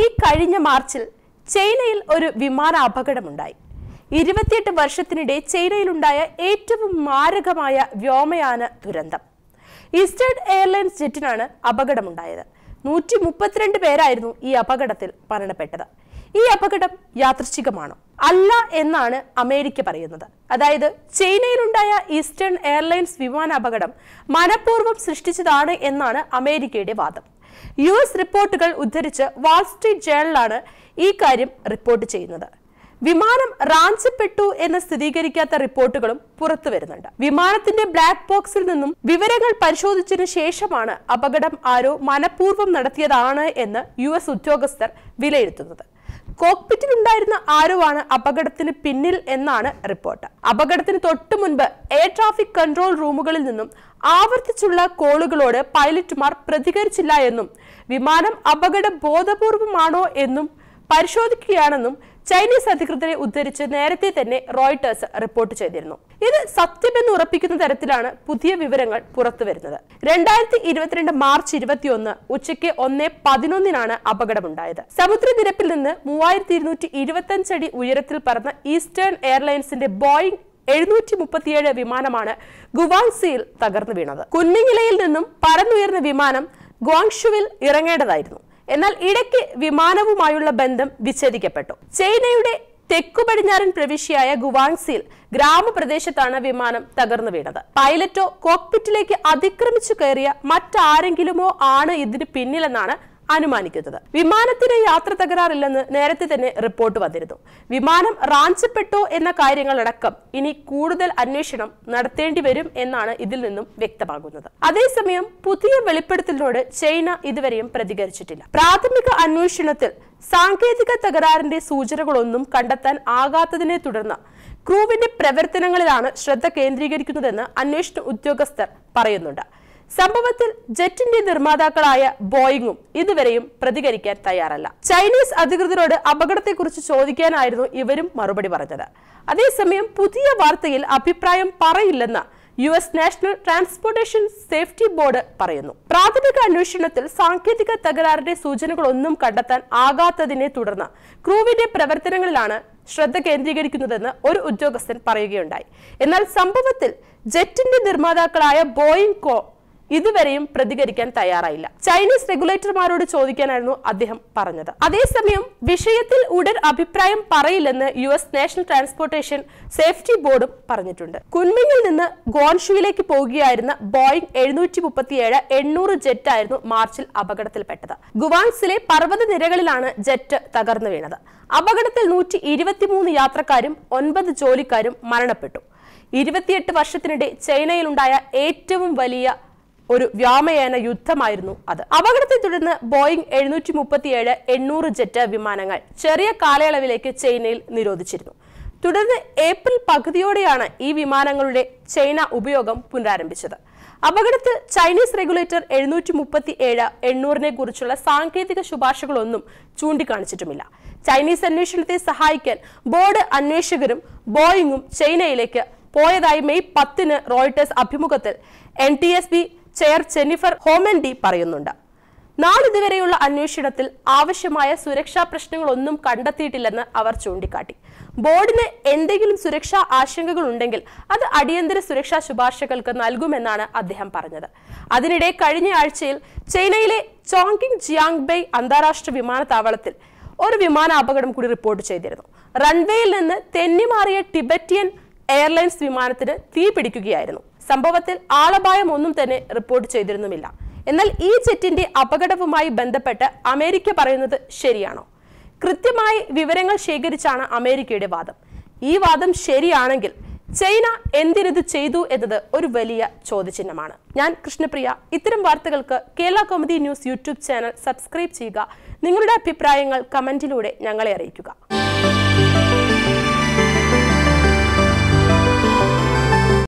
ഈ കഴിഞ്ഞ മാർച്ചിൽ ചൈനയിൽ ഒരു വിമാന അപകടമുണ്ടായി ഇരുപത്തിയെട്ട് വർഷത്തിനിടെ ചൈനയിലുണ്ടായ ഏറ്റവും മാരകമായ വ്യോമയാന ദുരന്തം ഈസ്റ്റേൺ എയർലൈൻസ് ജെറ്റിനാണ് അപകടമുണ്ടായത് നൂറ്റി മുപ്പത്തിരണ്ട് പേരായിരുന്നു ഈ അപകടത്തിൽ മരണപ്പെട്ടത് ഈ അപകടം യാദൃശ്ചികമാണോ അല്ല എന്നാണ് അമേരിക്ക പറയുന്നത് അതായത് ചൈനയിലുണ്ടായ ഈസ്റ്റേൺ എയർലൈൻസ് വിമാന അപകടം മനഃപൂർവ്വം സൃഷ്ടിച്ചതാണ് എന്നാണ് അമേരിക്കയുടെ വാദം യു എസ് റിപ്പോർട്ടുകൾ ഉദ്ധരിച്ച് വാൾ സ്ട്രീറ്റ് ജേണലാണ് ഈ കാര്യം റിപ്പോർട്ട് ചെയ്യുന്നത് വിമാനം റാഞ്ചപ്പെട്ടു എന്ന് സ്ഥിരീകരിക്കാത്ത റിപ്പോർട്ടുകളും പുറത്തു വരുന്നുണ്ട് വിമാനത്തിന്റെ ബ്ലാക്ക് ബോക്സിൽ നിന്നും വിവരങ്ങൾ പരിശോധിച്ചതിനു ശേഷമാണ് അപകടം ആരോ മനഃപൂർവ്വം നടത്തിയതാണ് എന്ന് യു എസ് ഉദ്യോഗസ്ഥർ വിലയിരുത്തുന്നത് കോക്പിറ്റിൽ ഉണ്ടായിരുന്ന ആരോ ആണ് അപകടത്തിന് പിന്നിൽ എന്നാണ് റിപ്പോർട്ട് അപകടത്തിന് തൊട്ടു മുൻപ് എയർ ട്രാഫിക് കൺട്രോൾ റൂമുകളിൽ നിന്നും ആവർത്തിച്ചുള്ള കോളുകളോട് പൈലറ്റുമാർ പ്രതികരിച്ചില്ല എന്നും വിമാനം അപകട ബോധപൂർവമാണോ എന്നും പരിശോധിക്കുകയാണെന്നും ചൈനീസ് അധികൃതരെ ഉദ്ധരിച്ച് നേരത്തെ തന്നെ റോയിട്ടേഴ്സ് റിപ്പോർട്ട് ചെയ്തിരുന്നു ഇത് സത്യമെന്ന് ഉറപ്പിക്കുന്ന തരത്തിലാണ് പുതിയ വിവരങ്ങൾ പുറത്തു വരുന്നത് രണ്ടായിരത്തി ഇരുപത്തിരണ്ട് മാർച്ച് ഇരുപത്തിയൊന്ന് ഉച്ചയ്ക്ക് ഒന്ന് പതിനൊന്നിനാണ് അപകടമുണ്ടായത് സമുദ്രനിരപ്പിൽ നിന്ന് മൂവായിരത്തി ഇരുന്നൂറ്റി ഇരുപത്തി അടി ഉയരത്തിൽ പറന്ന ഈസ്റ്റേൺ എയർലൈൻസിന്റെ ബോയിങ് എഴുന്നൂറ്റി മുപ്പത്തിയേഴ് വിമാനമാണ് ഗുവാങ്സിയിൽ തകർന്നു വീണത് കുന്നിങ്ങിലയിൽ നിന്നും പറന്നുയർന്ന വിമാനം ഗ്വാങ്ഷുവിൽ ഇറങ്ങേണ്ടതായിരുന്നു എന്നാൽ ഇടയ്ക്ക് വിമാനവുമായുള്ള ബന്ധം വിച്ഛേദിക്കപ്പെട്ടു ചൈനയുടെ തെക്കു പടിഞ്ഞാറൻ പ്രവിശ്യയായ ഗുവാങ്സിയിൽ ഗ്രാമപ്രദേശത്താണ് വിമാനം തകർന്നു വീണത് പൈലറ്റോ കോക്പിറ്റിലേക്ക് അതിക്രമിച്ചു കയറിയ മറ്റാരെങ്കിലുമോ ആണ് ഇതിന് പിന്നിലെന്നാണ് അനുമാനിക്കുന്നത് വിമാനത്തിന് യാത്ര തകരാറില്ലെന്ന് നേരത്തെ തന്നെ റിപ്പോർട്ട് വന്നിരുന്നു വിമാനം റാഞ്ചപ്പെട്ടു എന്ന കാര്യങ്ങളടക്കം ഇനി കൂടുതൽ അന്വേഷണം നടത്തേണ്ടി വരും എന്നാണ് ഇതിൽ നിന്നും വ്യക്തമാകുന്നത് അതേസമയം പുതിയ വെളിപ്പെടുത്തലിനോട് ചൈന ഇതുവരെയും പ്രതികരിച്ചിട്ടില്ല പ്രാഥമിക അന്വേഷണത്തിൽ സാങ്കേതിക തകരാറിന്റെ സൂചനകളൊന്നും കണ്ടെത്താൻ ആകാത്തതിനെ തുടർന്ന് ക്രൂവിന്റെ പ്രവർത്തനങ്ങളിലാണ് ശ്രദ്ധ കേന്ദ്രീകരിക്കുന്നതെന്ന് അന്വേഷണ ഉദ്യോഗസ്ഥർ പറയുന്നുണ്ട് സംഭവത്തിൽ ജെറ്റിന്റെ നിർമ്മാതാക്കളായ ബോയിങ്ങും ഇതുവരെയും പ്രതികരിക്കാൻ തയ്യാറല്ല ചൈനീസ് അധികൃതരോട് അപകടത്തെക്കുറിച്ച് ചോദിക്കാനായിരുന്നു ഇവരും മറുപടി പറഞ്ഞത് അതേസമയം പുതിയ വാർത്തയിൽ അഭിപ്രായം പറയില്ലെന്ന് U S National Transportation Safety Board പറയുന്നു പ്രാഥമിക അന്വേഷണത്തിൽ സാങ്കേതിക തകരാറിന്റെ സൂചനകളൊന്നും കണ്ടെത്താൻ ആകാത്തതിനെ തുടർന്ന് ക്രൂവിന്റെ പ്രവർത്തനങ്ങളിലാണ് ശ്രദ്ധ കേന്ദ്രീകരിക്കുന്നതെന്ന് ഒരു ഉദ്യോഗസ്ഥൻ പറയുകയുണ്ടായി എന്നാൽ സംഭവത്തിൽ ജെറ്റിന്റെ നിർമ്മാതാക്കളായ ബോയിങ് കോ ഇതുവരെയും പ്രതികരിക്കാൻ തയ്യാറായില്ല ചൈനീസ് റെഗുലേറ്റർമാരോട് ചോദിക്കാനായിരുന്നു അദ്ദേഹം പറഞ്ഞത് അതേസമയം വിഷയത്തിൽ ഉടൻ അഭിപ്രായം പറയില്ലെന്ന് U S National Transportation Safety ബോർഡും പറഞ്ഞിട്ടുണ്ട് കുൻമിങ്ങിൽ നിന്ന് ഗോൺഷുവിലേക്ക് പോകുകയായിരുന്ന ബോയിങ് എഴുന്നൂറ്റി മുപ്പത്തിയേഴ് എണ്ണൂറ് ജെറ്റ് ആയിരുന്നു മാർച്ചിൽ അപകടത്തിൽപ്പെട്ടത് ഗുവാങ്സിലെ പർവ്വത നിരകളിലാണ് ജെറ്റ് തകർന്നു വീണത് അപകടത്തിൽ നൂറ്റി ഇരുപത്തിമൂന്ന് യാത്രക്കാരും ഒൻപത് ജോലിക്കാരും മരണപ്പെട്ടു ഇരുപത്തിയെട്ട് വർഷത്തിനിടെ ചൈനയിലുണ്ടായ ഏറ്റവും വലിയ ഒരു വ്യോമയാന യുദ്ധമായിരുന്നു അത് അപകടത്തെ തുടർന്ന് ബോയിങ് എഴുന്നൂറ്റി മുപ്പത്തിയേഴ് എണ്ണൂറ് ജെറ്റ് വിമാനങ്ങൾ ചെറിയ കാലയളവിലേക്ക് ചൈനയിൽ നിരോധിച്ചിരുന്നു തുടർന്ന് ഏപ്രിൽ പകുതിയോടെയാണ് ഈ വിമാനങ്ങളുടെ ചൈന ഉപയോഗം പുനരാരംഭിച്ചത് അപകടത്തിൽ ചൈനീസ് റെഗുലേറ്റർ എഴുന്നൂറ്റി മുപ്പത്തി ഏഴ് എണ്ണൂറിനെ കുറിച്ചുള്ള സാങ്കേതിക ശുപാർശകളൊന്നും ചൂണ്ടിക്കാണിച്ചിട്ടുമില്ല ചൈനീസ് അന്വേഷണത്തെ സഹായിക്കാൻ ബോർഡ് അന്വേഷകരും ബോയിങ്ങും ചൈനയിലേക്ക് പോയതായി മെയ് പത്തിന് റോയിട്ടേഴ്സ് അഭിമുഖത്തിൽ N T S B chair Jennifer Homendy പറയുന്നുണ്ട് നാളിതുവരെയുള്ള അന്വേഷണത്തിൽ ആവശ്യമായ സുരക്ഷാ പ്രശ്നങ്ങളൊന്നും കണ്ടെത്തിയിട്ടില്ലെന്ന് അവർ ചൂണ്ടിക്കാട്ടി ബോർഡിന് എന്തെങ്കിലും സുരക്ഷാ ആശങ്കകൾ ഉണ്ടെങ്കിൽ അത് അടിയന്തര സുരക്ഷാ ശുപാർശകൾക്ക് നൽകുമെന്നാണ് അദ്ദേഹം പറഞ്ഞത് അതിനിടെ കഴിഞ്ഞ ആഴ്ചയിൽ ചൈനയിലെ ചോങ്കിങ് ജിയാങ്ബെയ് അന്താരാഷ്ട്ര വിമാനത്താവളത്തിൽ ഒരു വിമാന അപകടം കൂടി റിപ്പോർട്ട് ചെയ്തിരുന്നു റൺവേയിൽ നിന്ന് തെന്നിമാറിയ ടിബറ്റിയൻ എയർലൈൻസ് വിമാനത്തിന് തീ പിടിക്കുകയായിരുന്നു സംഭവത്തിൽ ആളപായം ഒന്നും തന്നെ റിപ്പോർട്ട് ചെയ്തിരുന്നുമില്ല എന്നാൽ ഈ ജെറ്റിന്റെ അപകടവുമായി ബന്ധപ്പെട്ട് അമേരിക്ക പറയുന്നത് ശരിയാണോ കൃത്യമായി വിവരങ്ങൾ ശേഖരിച്ചാണ് അമേരിക്കയുടെ വാദം ഈ വാദം ശരിയാണെങ്കിൽ ചൈന എന്തിനിത് ചെയ്തു എന്നത് ഒരു വലിയ ചോദ്യചിഹ്നമാണ് ഞാൻ കൃഷ്ണപ്രിയ ഇത്തരം വാർത്തകൾക്ക് Kerala comedy news YouTube channel subscribe ചെയ്യുക നിങ്ങളുടെ അഭിപ്രായങ്ങൾ കമന്റിലൂടെ ഞങ്ങളെ അറിയിക്കുക